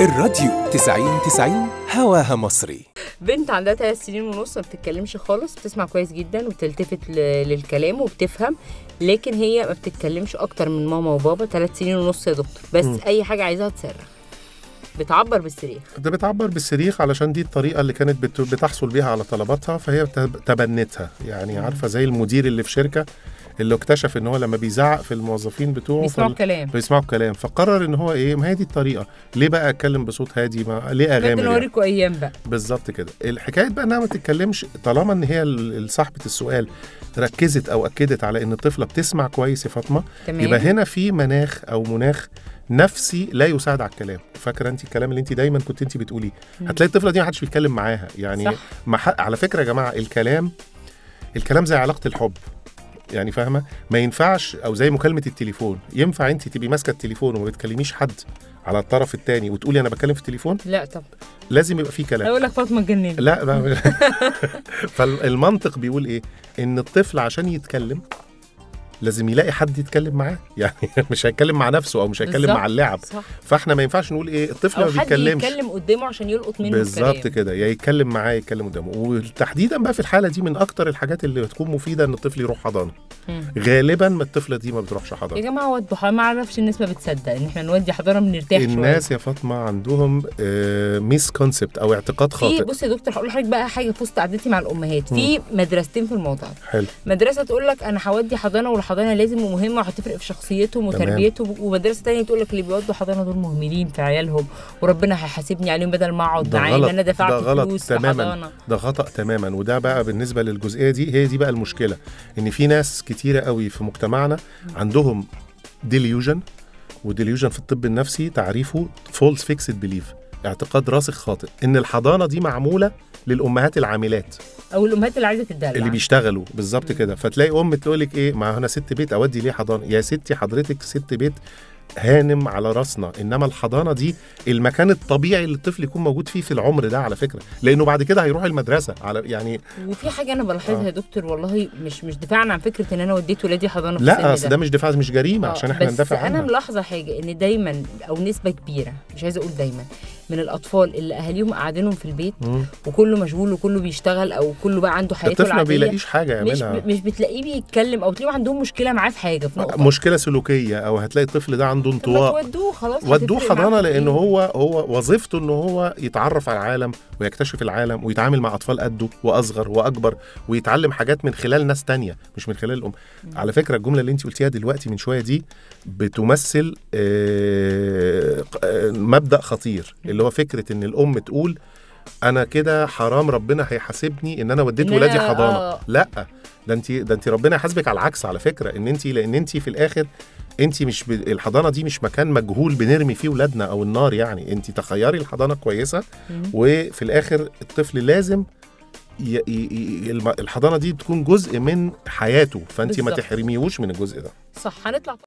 الراديو 90 90 هواها مصري بنت عندها ثلاث سنين ونص ما بتتكلمش خالص بتسمع كويس جدا وبتلتفت ل- للكلام وبتفهم لكن هي ما بتتكلمش اكتر من ماما وبابا ثلاث سنين ونص يا دكتور بس مم. اي حاجه عايزاها تصرخ بتعبر بالصريخ ده بتعبر بالصريخ علشان دي الطريقه اللي كانت بت- بتحصل بيها على طلباتها فهي تب- تبنتها يعني عارفه زي المدير اللي في شركه اللي اكتشف ان هو لما بيزعق في الموظفين بتوعه بيسمعوا فال- الكلام بيسمعوا الكلام فقرر ان هو ايه ما هي دي الطريقه ليه بقى اتكلم بصوت هادي ما ليه بجد اغامر يعني؟ نوريكم ايام بقى بالظبط كده الحكايه بقى انها ما تتكلمش طالما ان هي ال- صاحبه السؤال ركزت او اكدت على ان الطفله بتسمع كويس يا فاطمه تمام يبقى هنا في مناخ او مناخ نفسي لا يساعد على الكلام فاكره انت الكلام اللي انت دايما كنت انت بتقوليه مم. هتلاقي الطفله دي ما حدش بيتكلم معاها يعني صح. مح... على فكره يا جماعه الكلام الكلام زي علاقه الحب يعني فاهمه ما ينفعش او زي مكالمه التليفون ينفع انت تبقي ماسكه التليفون وما بتكلميش حد على الطرف الثاني وتقولي انا بتكلم في التليفون لا طب لازم يبقى في كلام اقول لك فاطمه اتجننت لا ما فالمنطق بيقول ايه ان الطفل عشان يتكلم لازم يلاقي حد يتكلم معاه يعني مش هيتكلم مع نفسه او مش هيتكلم بالظبط. مع اللعب صح فاحنا ما ينفعش نقول ايه الطفل او ما حد بيتكلمش يتكلم قدامه عشان يلقط منه بالظبط الكلام كده يا يتكلم معاه يتكلم قدامه وتحديدا بقى في الحاله دي من اكتر الحاجات اللي بتكون مفيده ان الطفل يروح حضانه مم. غالبا ما الطفله دي ما بتروحش يا حضانه جماعه ودوا حضانة، ما اعرفش الناس ما بتصدق ان احنا نودي حضانه بنرتاح شويه الناس يا فاطمه عندهم ميس كونسبت او اعتقاد في خاطئ بص يا دكتور هقول لحضرتك بقى حاجه في وسط قعدتي مع الامهات في مدرستين في الموضوع ده. حلو مدرسه تقول لك انا هودي حضانه والحضانه لازم ومهمه وهتفرق في شخصيتهم تمام. وتربيتهم ومدرسه تانية تقول لك اللي بيودوا حضانه دول مهملين في عيالهم وربنا هيحاسبني عليهم بدل ما اقعد ده معاه غلط ان انا دفعت ده غلط فلوس تماما لحضانه ده خطا تماما وده بقى بالنسبه للجزئيه دي هي دي بقى المشكله ان في ناس كتيره قوي في مجتمعنا عندهم ديليوجن وديليوجن في الطب النفسي تعريفه فولس فيكسد بليف اعتقاد راسخ خاطئ ان الحضانه دي معموله للامهات العاملات او الامهات اللي عايزه تدلع اللي بيشتغلوا بالظبط كده فتلاقي ام تقول لك ايه ما انا ست بيت اودي ليه حضانه يا ستي حضرتك ست بيت هانم على راسنا انما الحضانه دي المكان الطبيعي اللي الطفل يكون موجود فيه في العمر ده على فكره لانه بعد كده هيروح المدرسه على يعني وفي حاجه انا بلاحظها آه. يا دكتور والله مش مش دفاعا عن فكره ان انا وديت ولادي حضانه في لا السن اصل ده مش دفاع مش جريمه آه، عشان احنا بس ندافع انا عنها ملاحظه حاجه ان دايما او نسبه كبيره مش عايزه اقول دايما من الاطفال اللي اهاليهم قاعدينهم في البيت مم. وكله مشغول وكله بيشتغل او كله بقى عنده حياته الطفل ما العاديه بيلاقيش حاجه مش يعملها ب- مش بتلاقيه بيتكلم او تلاقيهم عندهم مشكله معاه في حاجه في نقطه مشكله سلوكيه او هتلاقي الطفل ده عنده طب ما انطواء تودوه خلاص ودوه هتفرق معاه حضانه في لان إيه؟ هو هو وظيفته ان هو يتعرف على العالم ويكتشف العالم ويتعامل مع اطفال قده واصغر واكبر ويتعلم حاجات من خلال ناس تانية مش من خلال الام على فكره الجمله اللي انت قلتيها دلوقتي من شويه دي بتمثل آه، آه، مبدا خطير اللي هو فكره ان الام تقول انا كده حرام ربنا هيحاسبني ان انا وديت إن ولادي أنا- حضانه آه. لا ده انت ده انت ربنا يحاسبك على العكس على فكره ان انت لان انت في الاخر انت مش ب... الحضانه دي مش مكان مجهول بنرمي فيه ولادنا او النار يعني انت تخيري الحضانه كويسه مم. وفي الاخر الطفل لازم ي... ي... ي... الم- الحضانه دي تكون جزء من حياته فانت ما بالظبط. تحرميهوش من الجزء ده صح هنطلع